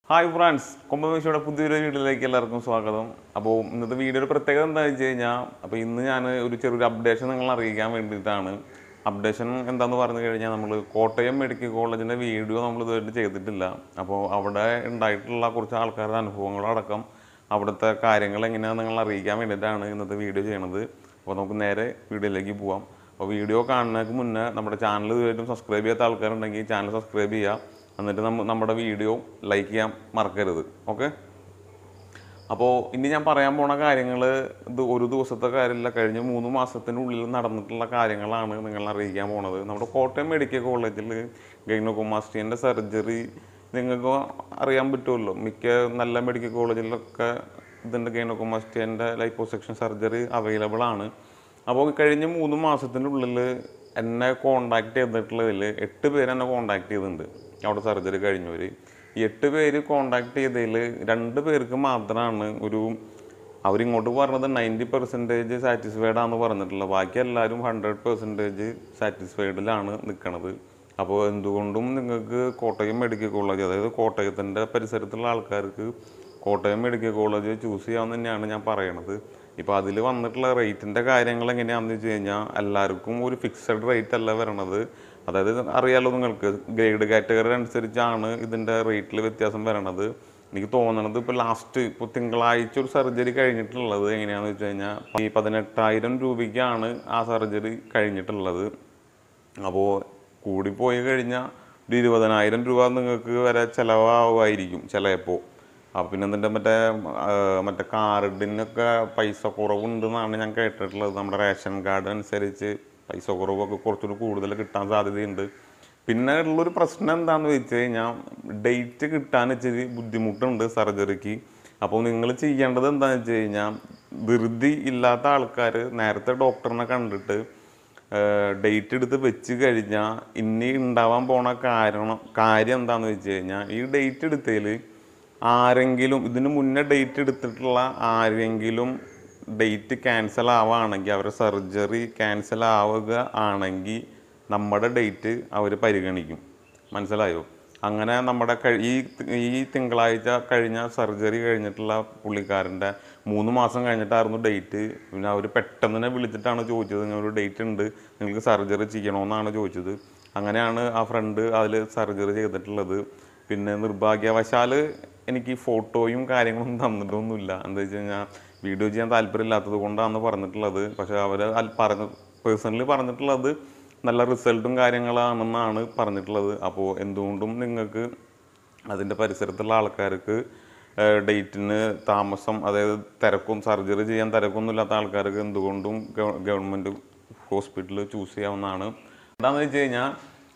hi France കൊമ്പമേശയുടെ പുതിയൊരു വീഡിയോയിലേക്ക് എല്ലാവർക്കും സ്വാഗതം അപ്പോൾ ഇന്നത്തെ വീഡിയോയുടെ പ്രത്യേകത എന്താണെന്ന് വെച്ച് കഴിഞ്ഞാൽ അപ്പോൾ ഇന്ന് ഞാൻ ഒരു ചെറിയൊരു അപ്ഡേഷൻ നിങ്ങളെ അറിയിക്കാൻ വേണ്ടിയിട്ടാണ് അപ്ഡേഷൻ എന്താന്ന് പറഞ്ഞു കഴിഞ്ഞാൽ നമ്മൾ കോട്ടയം മെഡിക്കൽ കോളേജിൻ്റെ വീഡിയോ നമ്മൾ ഇതുവരെ ചെയ്തിട്ടില്ല അപ്പോൾ അവിടെ ഉണ്ടായിട്ടുള്ള കുറച്ച് ആൾക്കാരുടെ അനുഭവങ്ങളടക്കം അവിടുത്തെ കാര്യങ്ങൾ എങ്ങനെയാണെന്ന് നിങ്ങൾ അറിയിക്കാൻ വേണ്ടിയിട്ടാണ് ഇന്നത്തെ വീഡിയോ ചെയ്യണത് അപ്പോൾ നമുക്ക് നേരെ വീഡിയോയിലേക്ക് പോവാം അപ്പോൾ വീഡിയോ കാണുന്നതിന് മുന്നേ നമ്മുടെ ചാനൽ ഇതുവരെയും സബ്സ്ക്രൈബ് ചെയ്യാത്ത ആൾക്കാരുണ്ടെങ്കിൽ ചാനൽ സബ്സ്ക്രൈബ് ചെയ്യുക എന്നിട്ട് നമ്മ നമ്മുടെ വീഡിയോ ലൈക്ക് ചെയ്യാൻ മറക്കരുത് ഓക്കെ അപ്പോൾ ഇനി ഞാൻ പറയാൻ പോണ കാര്യങ്ങൾ ഇത് ഒരു ദിവസത്തെ കാര്യമില്ല കഴിഞ്ഞ മൂന്ന് മാസത്തിനുള്ളിൽ നടന്നിട്ടുള്ള കാര്യങ്ങളാണ് നിങ്ങളെ അറിയിക്കാൻ പോണത് നമ്മുടെ കോട്ടയം മെഡിക്കൽ കോളേജിൽ ഗൈനോകൊമാസ്റ്റിയൻ്റെ സർജറി നിങ്ങൾക്ക് അറിയാൻ പറ്റുമല്ലോ മിക്ക നല്ല മെഡിക്കൽ കോളേജിലൊക്കെ ഇതിൻ്റെ ഗൈനോകൊമാസ്റ്റിയൻ്റെ ലൈപ്പോസെക്ഷൻ സർജറി അവൈലബിൾ ആണ് അപ്പോൾ കഴിഞ്ഞ മൂന്ന് മാസത്തിനുള്ളിൽ എന്നെ കോണ്ടാക്ട് ചെയ്തിട്ടുള്ളതിൽ എട്ട് പേര് എന്നെ കോണ്ടാക്ട് ചെയ്തിട്ടുണ്ട് അവിടെ സർജറി കഴിഞ്ഞവർ ഈ എട്ട് പേര് കോണ്ടാക്ട് ചെയ്തതിൽ രണ്ട് പേർക്ക് മാത്രമാണ് ഒരു അവരിങ്ങോട്ട് പറഞ്ഞത് നയൻറ്റി പെർസെൻറ്റേജ് സാറ്റിസ്ഫൈഡ് ആണെന്ന് പറഞ്ഞിട്ടുള്ളത് ബാക്കി എല്ലാവരും ഹൺഡ്രഡ് പെർസെൻറ്റേജ് സാറ്റിസ്ഫൈഡിലാണ് നിൽക്കുന്നത് അപ്പോൾ എന്തുകൊണ്ടും നിങ്ങൾക്ക് കോട്ടയം മെഡിക്കൽ കോളേജ് അതായത് കോട്ടയത്തിൻ്റെ പരിസരത്തുള്ള ആൾക്കാർക്ക് കോട്ടയം മെഡിക്കൽ കോളേജ് ചൂസ് ചെയ്യാമെന്ന് തന്നെയാണ് ഞാൻ പറയണത് ഇപ്പോൾ അതിൽ വന്നിട്ടുള്ള റേറ്റിൻ്റെ കാര്യങ്ങൾ എങ്ങനെയാണെന്ന് വെച്ച് കഴിഞ്ഞാൽ എല്ലാവർക്കും ഒരു ഫിക്സഡ് റേറ്റ് അല്ല വരണത് അതായത് അറിയാലോ നിങ്ങൾക്ക് ഗ്രേഡ് കാറ്റഗറി അനുസരിച്ചാണ് ഇതിൻ്റെ റേറ്റിൽ വ്യത്യാസം വരണത് എനിക്ക് തോന്നണത് ഇപ്പോൾ ലാസ്റ്റ് ഇപ്പോൾ തിങ്കളാഴ്ച ഒരു സർജറി കഴിഞ്ഞിട്ടുള്ളത് എങ്ങനെയാണെന്ന് വെച്ച് കഴിഞ്ഞാൽ ഈ പതിനെട്ടായിരം രൂപയ്ക്കാണ് ആ സർജറി കഴിഞ്ഞിട്ടുള്ളത് അപ്പോൾ കൂടിപ്പോയി കഴിഞ്ഞാൽ ഒരു ഇരുപതിനായിരം രൂപ നിങ്ങൾക്ക് വരെ ചിലവാകുമായിരിക്കും ചിലപ്പോൾ അപ്പം പിന്നെ എന്നിട്ട് മറ്റേ ആ, മറ്റേ കാർഡിനൊക്കെ പൈസ കുറവുണ്ടെന്നാണ് ഞാൻ കേട്ടിട്ടുള്ളത് നമ്മുടെ റേഷൻ കാർഡ് അനുസരിച്ച് പൈസ കുറവൊക്കെ കുറച്ചുകൂടി കൂടുതൽ കിട്ടാൻ സാധ്യതയുണ്ട് പിന്നെ ഉള്ളൊരു പ്രശ്നം എന്താണെന്ന് വെച്ച് കഴിഞ്ഞാൽ ഡേറ്റ് കിട്ടാൻ ഇച്ചിരി ബുദ്ധിമുട്ടുണ്ട് സർജറിക്ക് അപ്പോൾ നിങ്ങൾ ചെയ്യേണ്ടത് എന്താണെന്ന് വെച്ച് കഴിഞ്ഞാൽ ധൃതി ഇല്ലാത്ത ആൾക്കാർ നേരത്തെ ഡോക്ടറിനെ കണ്ടിട്ട് ഡേറ്റ് എടുത്ത് വെച്ച് കഴിഞ്ഞാൽ ഇനി ഉണ്ടാവാൻ പോണ കാരണം കാര്യം എന്താണെന്ന് വെച്ച് കഴിഞ്ഞാൽ ഈ ഡേറ്റ് എടുത്തതിൽ ആരെങ്കിലും ഇതിന് മുന്നേ ഡേറ്റ് എടുത്തിട്ടുള്ള ആരെങ്കിലും ഡേറ്റ് ക്യാൻസൽ ആവുകയാണെങ്കിൽ അവരുടെ സർജറി ക്യാൻസൽ ആവുക ആണെങ്കിൽ നമ്മുടെ ഡേറ്റ് അവർ പരിഗണിക്കും മനസ്സിലായോ അങ്ങനെ നമ്മുടെ കഴി- ഈ ഈ തിങ്കളാഴ്ച കഴിഞ്ഞ സർജറി കഴിഞ്ഞിട്ടുള്ള പുള്ളിക്കാരൻ്റെ മൂന്ന് മാസം കഴിഞ്ഞിട്ടായിരുന്നു ഡേറ്റ് പിന്നെ അവർ പെട്ടെന്ന് തന്നെ വിളിച്ചിട്ടാണ് ചോദിച്ചത് ഇങ്ങനെ ഒരു ഡേറ്റ് ഉണ്ട് നിങ്ങൾക്ക് സർജറി ചെയ്യണമെന്നാണ് ചോദിച്ചത് അങ്ങനെയാണ് ആ ഫ്രണ്ട് അതിൽ സർജറി ചെയ്തിട്ടുള്ളത് പിന്നെ നിർഭാഗ്യവശാൽ എനിക്ക് ഫോട്ടോയും കാര്യങ്ങളും തന്നിട്ടൊന്നുമില്ല എന്താ വെച്ച് കഴിഞ്ഞാൽ വീഡിയോ ചെയ്യാൻ താല്പര്യമില്ലാത്തത് കൊണ്ടാണ് പറഞ്ഞിട്ടുള്ളത് പക്ഷെ അവർ പറഞ്ഞ പേഴ്സണലി പറഞ്ഞിട്ടുള്ളത് നല്ല റിസൾട്ടും കാര്യങ്ങളാണെന്നാണ് പറഞ്ഞിട്ടുള്ളത് അപ്പോൾ എന്തുകൊണ്ടും നിങ്ങൾക്ക് അതിൻ്റെ പരിസരത്തുള്ള ആൾക്കാർക്ക് ഡേറ്റിന് താമസം അതായത് തിരക്കും സർജറി ചെയ്യാൻ തിരക്കൊന്നുമില്ലാത്ത ആൾക്കാർക്ക് എന്തുകൊണ്ടും ഗവൺമെൻറ് ഹോസ്പിറ്റൽ ചൂസ് ചെയ്യാവുന്നതാണ് എന്താണെന്ന് വെച്ച് കഴിഞ്ഞാൽ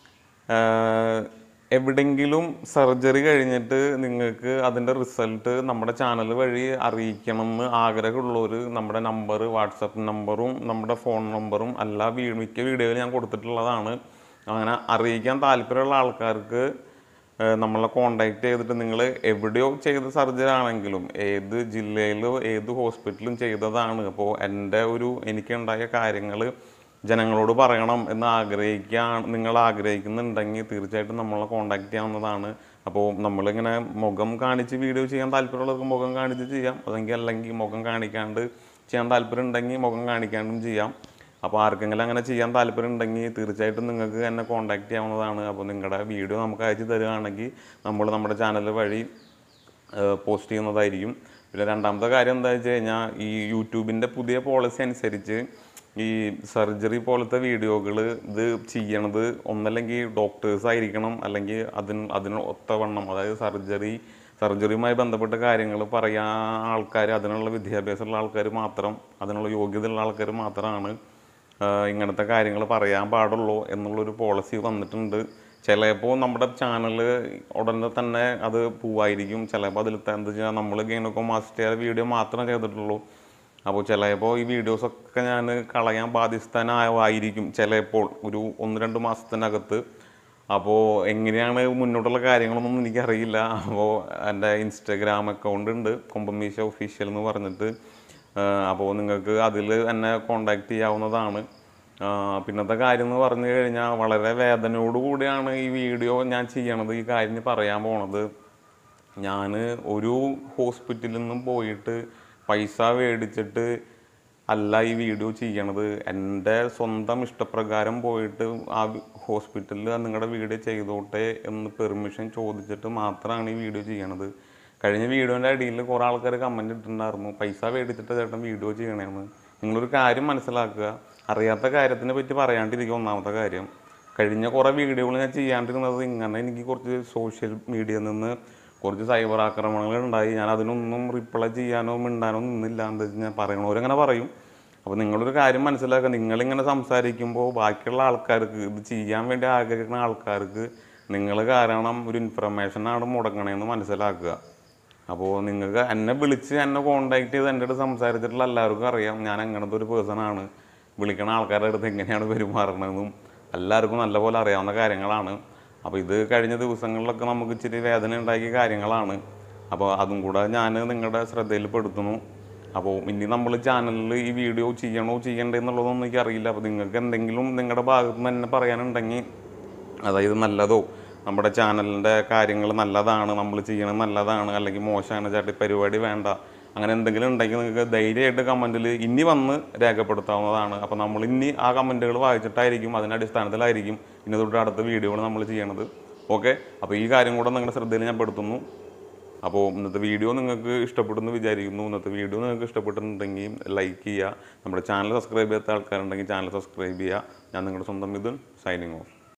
ആഹ് എവിടെങ്കിലും സർജറി കഴിഞ്ഞിട്ട് നിങ്ങൾക്ക് അതിൻ്റെ റിസൾട്ട് നമ്മുടെ ചാനൽ വഴി അറിയിക്കണം എന്ന് ആഗ്രഹമുള്ളവർ നമ്മുടെ നമ്പർ വാട്സപ്പ് നമ്പറും നമ്മുടെ ഫോൺ നമ്പറും എല്ലാ വീ മിക്ക വീഡിയോയിൽ ഞാൻ കൊടുത്തിട്ടുള്ളതാണ് അങ്ങനെ അറിയിക്കാൻ താല്പര്യമുള്ള ആൾക്കാർക്ക് ഏഹ് നമ്മളെ കോണ്ടാക്ട് ചെയ്തിട്ട് നിങ്ങൾ എവിടെയോ ചെയ്ത സർജറി ആണെങ്കിലും ഏത് ജില്ലയിലോ ഏത് ഹോസ്പിറ്റലും ചെയ്തതാണ് അപ്പോൾ എൻ്റെ ഒരു എനിക്കുണ്ടായ കാര്യങ്ങൾ ജനങ്ങളോട് പറയണം എന്ന് ആഗ്രഹിക്കാൻ നിങ്ങൾ ആഗ്രഹിക്കുന്നുണ്ടെങ്കിൽ തീർച്ചയായിട്ടും നമ്മളെ കോണ്ടാക്ട് ചെയ്യാവുന്നതാണ് അപ്പോൾ നമ്മളിങ്ങനെ മുഖം കാണിച്ച് വീഡിയോ ചെയ്യാൻ താല്പര്യമുള്ളവർക്ക് മുഖം കാണിച്ച് ചെയ്യാം അതെങ്കിൽ അല്ലെങ്കിൽ മുഖം കാണിക്കാണ്ട് ചെയ്യാൻ താല്പര്യം ഉണ്ടെങ്കിൽ മുഖം കാണിക്കാണ്ടും ചെയ്യാം അപ്പോൾ ആർക്കെങ്കിലും അങ്ങനെ ചെയ്യാൻ താല്പര്യം ഉണ്ടെങ്കിൽ തീർച്ചയായിട്ടും നിങ്ങൾക്ക് എന്നെ കോണ്ടാക്ട് ചെയ്യാവുന്നതാണ് അപ്പോൾ നിങ്ങളുടെ വീഡിയോ നമുക്ക് അയച്ചു തരികയാണെങ്കിൽ നമ്മൾ നമ്മുടെ ചാനൽ വഴി പോസ്റ്റ് ചെയ്യുന്നതായിരിക്കും പിന്നെ രണ്ടാമത്തെ കാര്യം എന്താ വെച്ച് കഴിഞ്ഞാൽ ഈ യൂട്യൂബിൻ്റെ പുതിയ പോളിസി അനുസരിച്ച് ഈ സർജറി പോലത്തെ വീഡിയോകൾ ഇത് ചെയ്യണത് ഒന്നല്ലെങ്കിൽ ഡോക്ടേഴ്സ് ആയിരിക്കണം അല്ലെങ്കിൽ അതിന് അതിന് ഒത്തവണ്ണം അതായത് സർജറി സർജറിയുമായി ബന്ധപ്പെട്ട കാര്യങ്ങൾ പറയാൻ ആൾക്കാർ അതിനുള്ള വിദ്യാഭ്യാസമുള്ള ആൾക്കാർ മാത്രം അതിനുള്ള യോഗ്യതയുള്ള ആൾക്കാർ മാത്രമാണ് ആഹ് ഇങ്ങനത്തെ കാര്യങ്ങൾ പറയാൻ പാടുള്ളൂ എന്നുള്ളൊരു പോളിസി വന്നിട്ടുണ്ട് ചിലപ്പോൾ നമ്മുടെ ചാനൽ ഉടനെ തന്നെ അത് പോവായിരിക്കും ചിലപ്പോൾ അതിൽ എന്താ വെച്ചാൽ നമ്മൾ ഗെയിനൊക്കെ മാസ്റ്റർ വീഡിയോ മാത്രമേ ചെയ്തിട്ടുള്ളൂ അപ്പോൾ ചിലപ്പോൾ ഈ വീഡിയോസൊക്കെ ഞാൻ കളയാൻ ബാധ്യസ്ഥനായിരിക്കും ചിലപ്പോൾ ഒരു ഒന്ന് രണ്ട് മാസത്തിനകത്ത് അപ്പോൾ എങ്ങനെയാണ് മുന്നോട്ടുള്ള കാര്യങ്ങളൊന്നും എനിക്കറിയില്ല അപ്പോൾ എൻ്റെ ഇൻസ്റ്റഗ്രാം അക്കൗണ്ട് ഉണ്ട് കൊമ്പമീശ ഒഫീഷ്യൽ എന്ന് പറഞ്ഞിട്ട് അപ്പോൾ നിങ്ങൾക്ക് അതിൽ എന്നെ കോണ്ടാക്ട് ചെയ്യാവുന്നതാണ് ആ, പിന്നത്തെ കാര്യം എന്ന് പറഞ്ഞു കഴിഞ്ഞാൽ വളരെ വേദനയോട് കൂടിയാണ് ഈ വീഡിയോ ഞാൻ ചെയ്യണത് ഈ കാര്യം പറയാൻ പോണത് ഞാൻ ഒരു ഹോസ്പിറ്റലിൽ നിന്നും പോയിട്ട് പൈസ മേടിച്ചിട്ട് അല്ല ഈ വീഡിയോ ചെയ്യണത് എൻ്റെ സ്വന്തം ഇഷ്ടപ്രകാരം പോയിട്ട് ആ ഹോസ്പിറ്റലിൽ നിങ്ങളുടെ വീഡിയോ ചെയ്തോട്ടെ എന്ന് പെർമിഷൻ ചോദിച്ചിട്ട് മാത്രമാണ് ഈ വീഡിയോ ചെയ്യണത് കഴിഞ്ഞ വീഡിയോൻ്റെ അടിയിൽ കുറേ ആൾക്കാർ കമൻറ്റ് ഇട്ടിട്ടുണ്ടായിരുന്നു പൈസ മേടിച്ചിട്ട് ചേട്ടൻ വീഡിയോ ചെയ്യണേന്ന് നിങ്ങളൊരു കാര്യം മനസ്സിലാക്കുക അറിയാത്ത കാര്യത്തിനെ പറ്റി പറയാണ്ടിരിക്കുക ഒന്നാമത്തെ കാര്യം കഴിഞ്ഞ കുറേ വീഡിയോകൾ ഞാൻ ചെയ്യാണ്ടിരുന്നത് ഇങ്ങനെ എനിക്ക് കുറച്ച് സോഷ്യൽ മീഡിയയിൽ നിന്ന് കുറച്ച് സൈബർ ആക്രമണങ്ങൾ ഉണ്ടായി ഞാൻ അതിനൊന്നും റിപ്ലൈ ചെയ്യാനോ മിണ്ടാനോ നിന്നില്ല എന്താ വെച്ച് ഞാൻ പറയണവരങ്ങനെ പറയും അപ്പോൾ നിങ്ങളൊരു കാര്യം മനസ്സിലാക്കുക നിങ്ങളിങ്ങനെ സംസാരിക്കുമ്പോൾ ബാക്കിയുള്ള ആൾക്കാർക്ക് ഇത് ചെയ്യാൻ വേണ്ടി ആഗ്രഹിക്കുന്ന ആൾക്കാർക്ക് നിങ്ങൾ കാരണം ഒരു ഇൻഫർമേഷനാണ് മുടങ്ങണേന്ന് മനസ്സിലാക്കുക അപ്പോൾ നിങ്ങൾക്ക് എന്നെ വിളിച്ച് എന്നെ കോണ്ടാക്ട് ചെയ്ത് എൻ്റെ അടുത്ത് സംസാരിച്ചിട്ടുള്ള എല്ലാവർക്കും അറിയാം ഞാൻ അങ്ങനത്തെ ഒരു പേഴ്സൺ ആണ് വിളിക്കണ ആൾക്കാരുടെ അടുത്ത് എങ്ങനെയാണ് പെരുമാറണമെന്നും എല്ലാവർക്കും നല്ലപോലെ അറിയാവുന്ന കാര്യങ്ങളാണ് അപ്പോൾ ഇത് കഴിഞ്ഞ ദിവസങ്ങളിലൊക്കെ നമുക്ക് ഇച്ചിരി വേദന ഉണ്ടാക്കിയ കാര്യങ്ങളാണ് അപ്പോൾ അതും കൂടെ ഞാൻ നിങ്ങളുടെ ശ്രദ്ധയിൽ പെടുത്തുന്നു അപ്പോൾ ഇനി നമ്മൾ ചാനലിൽ ഈ വീഡിയോ ചെയ്യണോ ചെയ്യണ്ടേ എന്നുള്ളതൊന്നും എനിക്കറിയില്ല അപ്പോൾ നിങ്ങൾക്ക് എന്തെങ്കിലും നിങ്ങളുടെ ഭാഗത്ത് നിന്ന് തന്നെ പറയാനുണ്ടെങ്കിൽ അതായത് നല്ലതോ നമ്മുടെ ചാനലിൻ്റെ കാര്യങ്ങൾ നല്ലതാണ് നമ്മൾ ചെയ്യണത് നല്ലതാണ് അല്ലെങ്കിൽ മോശമാണ് ചേട്ടി പരിപാടി വേണ്ട അങ്ങനെ എന്തെങ്കിലും ഉണ്ടെങ്കിൽ നിങ്ങൾക്ക് ധൈര്യമായിട്ട് കമൻറ്റിൽ ഇനി വന്ന് രേഖപ്പെടുത്താവുന്നതാണ് അപ്പോൾ നമ്മൾ ഇനി ആ കമൻറ്റുകൾ വായിച്ചിട്ടായിരിക്കും അതിൻ്റെ അടിസ്ഥാനത്തിലായിരിക്കും ഇനി തൊട്ട് അടുത്ത വീഡിയോകൾ നമ്മൾ ചെയ്യണത് ഓക്കെ അപ്പോൾ ഈ കാര്യം കൂടെ നിങ്ങളുടെ ശ്രദ്ധയിൽ ഞാൻ പെടുത്തുന്നു അപ്പോൾ ഇന്നത്തെ വീഡിയോ നിങ്ങൾക്ക് ഇഷ്ടപ്പെടുന്നു വിചാരിക്കുന്നു ഇന്നത്തെ വീഡിയോ നിങ്ങൾക്ക് ഇഷ്ടപ്പെട്ടിട്ടുണ്ടെങ്കിൽ ലൈക്ക് ചെയ്യുക നമ്മുടെ ചാനൽ സബ്സ്ക്രൈബ് ചെയ്യാത്ത ആൾക്കാരുണ്ടെങ്കിൽ ചാനൽ സബ്സ്ക്രൈബ് ചെയ്യുക ഞാൻ നിങ്ങളുടെ സ്വന്തം മിഥുൻ സൈനിങ് ഓഫ്